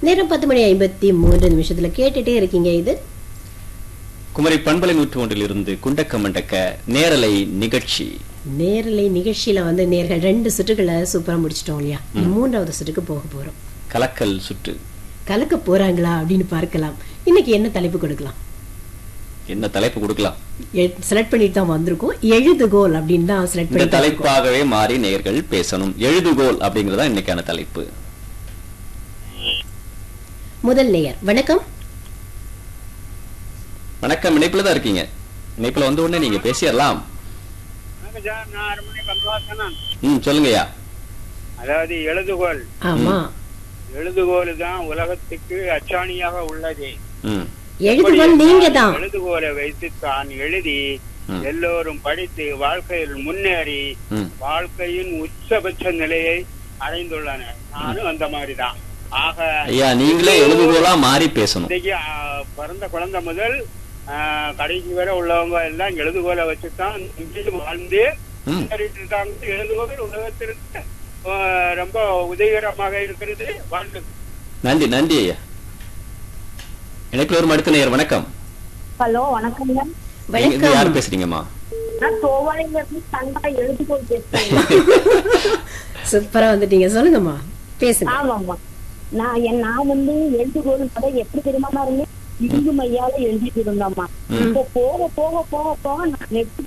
நேரம் பத்து மணி ஐம்பத்தி மூன்று நிமிஷத்துல கேட்டுட்டே இருக்கீங்க இது குமரி பண்பலை நூற்று ஒன்றில் இருந்து குண்டக்க மண்டக்க நேரலை நிகழ்ச்சி நேரலை நிகழ்ச்சியில வந்து நேர்கள் ரெண்டு சுற்றுகளை சூப்பரா முடிச்சிட்டோம் இல்லையா இனி மூன்றாவது சுற்றுக்கு போக போறோம் கலக்கல் சுற்று கலக்க போறாங்களா அப்படின்னு பார்க்கலாம் இன்னைக்கு என்ன தலைப்பு கொடுக்கலாம் என்ன தலைப்பு கொடுக்கலாம் செலக்ட் பண்ணிட்டு தான் வந்திருக்கோம் எழுதுகோல் அப்படின்னு தான் செலக்ட் இந்த பண்ணி தலைப்பாகவே மாறி நேர்கள் பேசணும் எழுதுகோல் அப்படிங்கறதா இன்னைக்கான தலைப்பு முதல் நேயர் வணக்கம் வணக்கம் இணைப்புல தான் இருக்கீங்க இணைப்புல வந்த உடனே நீங்க பேசிடலாம் வணக்கம் சார் நான் அருமணி பரவாசனன் ம் சொல்லுங்கய்யா அதாவது எழுதுகோல் ஆமா எழுதுகோல் தான் உலகத்துக்கு அச்சாணியாக உள்ளது ம் எழுதுகோல் நீங்க தான் எழுதுகோலை வைத்து தான் எழுதி ம். எல்லோரும் படித்து வாழ்க்கையில் முன்னேறி ம் வாழ்க்கையின் உச்சபட்ச நிலையை அடைந்துள்ளனர் நானும் அந்த மாதிரி தான் ஆக ஐயா நீங்களே எழுதுகோலா மாறி பேசணும் இன்னைக்கு ஆ, பிறந்த குழந்தை முதல் ஆ, கடைசி வரை உள்ளவங்க எல்லாம் எழுதுகோலை வச்சுதான் இங்கேயும் வாழ்ந்து ம் முன்னேறிட்டு இருக்காங்க எழுதுகோல் உலகத்திற்கு ஆ, ரொம்ப உதவிகரமாக இருக்கிறது வாழ்க்கை நன்றி நன்றி ஐயா இணைப்புல வரும் அடுத்த நேயர் வணக்கம் ஹலோ வணக்கங்க எங்க இருந்து யார் வணக்கம் பேசுறீங்கம்மா நான் தோவாளையில இருந்து சண்டா எழுதுகோள் பேசுறேன் சூப்பரா வந்துட்டீங்க சொல்லுங்கம்மா பேசுங்க ஆமாம்மா நான் என் நான் வந்து எழுதுகோள் பட எப்படி தெரியுமா இருந்து இரும்பு மையால எழுதிட்டு இருந்தோம்மா இப்போ போக போக போக போக நான் நெட்டு